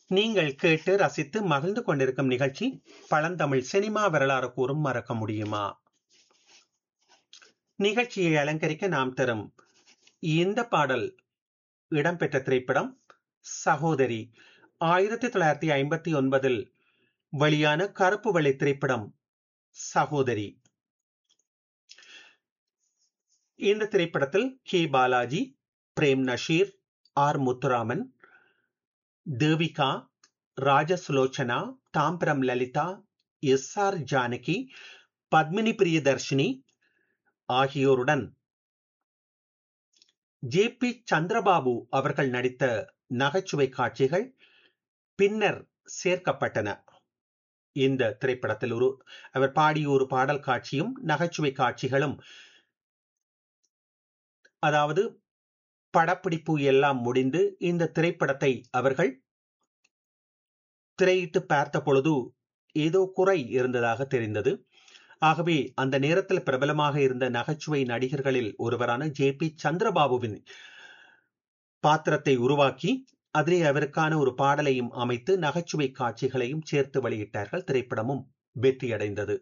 நீங்கள் கேட்டு ரசித்து மகிழ்ந்து கொண்டிருக்கும் நிகழ்ச்சி பழந்தமிழ் சினிமா வரலாறு கூறும் மறக்க முடியுமா நிகழ்ச்சியை அலங்கரிக்க நாம் தரும் இந்த பாடல் இடம்பெற்ற திரைப்படம் சகோதரி ஆயிரத்தி தொள்ளாயிரத்தி ஐம்பத்தி ஒன்பதில் வெளியான கருப்பு வெள்ளை திரைப்படம் சகோதரி இந்த திரைப்படத்தில் K Balaji Prem Nazir R Muthuraman Devika Rajasulochana Thambaram Lalitha S R Janaki Padmini Priyadarshini ஆகியோருடன் ஜே பி சந்திரபாபு அவர்கள் நடித்த நகைச்சுவை காட்சிகள் பின்னர் சேர்க்கப்பட்டன இந்த திரைப்படத்தில் ஒரு அவர் பாடிய ஒரு பாடல் காட்சியும் நகைச்சுவை காட்சிகளும் அதாவது படப்பிடிப்பு எல்லாம் முடிந்து இந்த திரைப்படத்தை அவர்கள் திரையிட்டு பார்த்த பொழுது ஏதோ குறை இருந்ததாக தெரிந்தது ஆகவே அந்த நேரத்தில் பிரபலமாக இருந்த நகைச்சுவை நடிகர்களில் ஒருவரான ஜே பி சந்திரபாபுவின் பாத்திரத்தை உருவாக்கி அதிலே அவருக்கான ஒரு பாடலையும் அமைத்து நகைச்சுவை காட்சிகளையும் சேர்த்து வெளியிட்டார்கள் திரைப்படமும் வெற்றியடைந்தது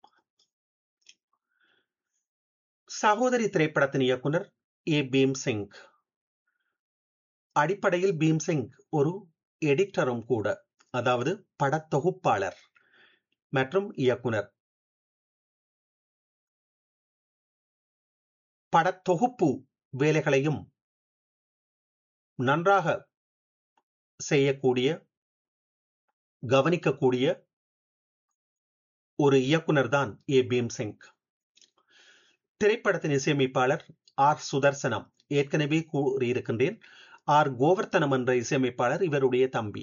சகோதரி திரைப்படத்தின் இயக்குனர் ஏ பீம் சிங் அடிப்படையில் பீம் சிங் ஒரு எடிட்டரும் கூட அதாவது படத்தொகுப்பாளர் மற்றும் இயக்குனர் படத்தொகுப்பு வேலைகளையும் நன்றாக செய்யக்கூடிய கவனிக்கக்கூடிய ஒரு இயக்குனர் தான் ஏ பீம் சிங் திரைப்படத்தின் இசையமைப்பாளர் ஆர் சுதர்சனம் ஏற்கனவே கூறியிருக்கின்றேன் ஆர் கோவர்த்தனம் என்ற இசையமைப்பாளர் இவருடைய தம்பி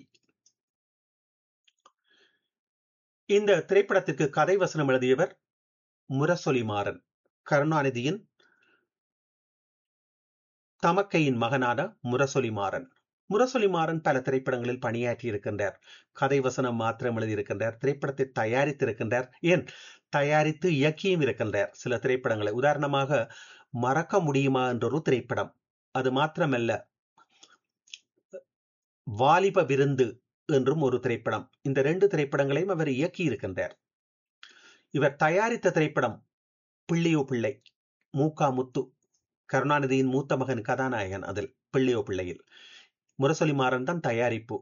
இந்த திரைப்படத்திற்கு கதை வசனம் எழுதியவர் முரசொலி மாறன் கருணாநிதியின் தமக்கையின் மகனான முரசொலி மாறன் முரசொலி மாறன் பல திரைப்படங்களில் பணியாற்றி இருக்கின்றார் கதை வசனம் மாத்திரம் எழுதியிருக்கின்றார் திரைப்படத்தை தயாரித்திருக்கின்றார் ஏன் தயாரித்து இயக்கியும் இருக்கின்றார் சில திரைப்படங்களை உதாரணமாக மறக்க முடியுமா என்ற ஒரு திரைப்படம் அது மாத்திரமல்ல வாலிப விருந்து என்றும் ஒரு திரைப்படம் இந்த ரெண்டு திரைப்படங்களையும் அவர் இயக்கி இருக்கின்றார் இவர் தயாரித்த திரைப்படம் பிள்ளையோ பிள்ளை மூக்கா முத்து கருணாநிதியின் மூத்த மகன் கதாநாயகன் அதில் பிள்ளையோ பிள்ளையில் முரசொலி மாறன் தான் தயாரிப்பு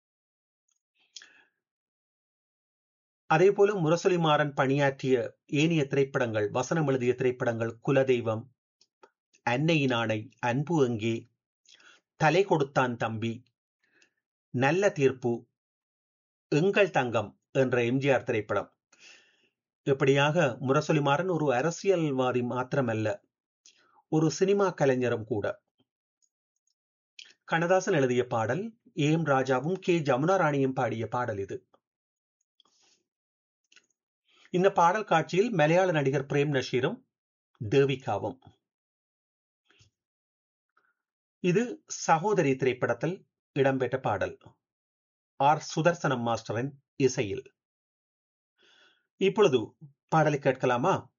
அதே போல முரசொலி மாறன் பணியாற்றிய ஏனைய திரைப்படங்கள் வசனம் எழுதிய திரைப்படங்கள் குலதெய்வம் அன்னையின் ஆணை அன்பு எங்கே தலை கொடுத்தான் தம்பி நல்ல தீர்ப்பு எங்கள் தங்கம் என்ற எம்ஜிஆர் திரைப்படம் இப்படியாக முரசொலி மாறன் ஒரு அரசியல்வாதி மாத்திரமல்ல ஒரு சினிமா கலைஞரும் கூட கண்ணதாசன் எழுதிய பாடல் ஏம் ராஜாவும் கே ஜமுனா ராணியும் பாடிய பாடல் இது இந்த பாடல் காட்சியில் மலையாள நடிகர் பிரேம் நஷீரும் தேவிகாவும் இது சகோதரி திரைப்படத்தில் இடம்பெற்ற பாடல் ஆர் சுதர்சனம் மாஸ்டரின் இசையில் இப்பொழுது பாடலை கேட்கலாமா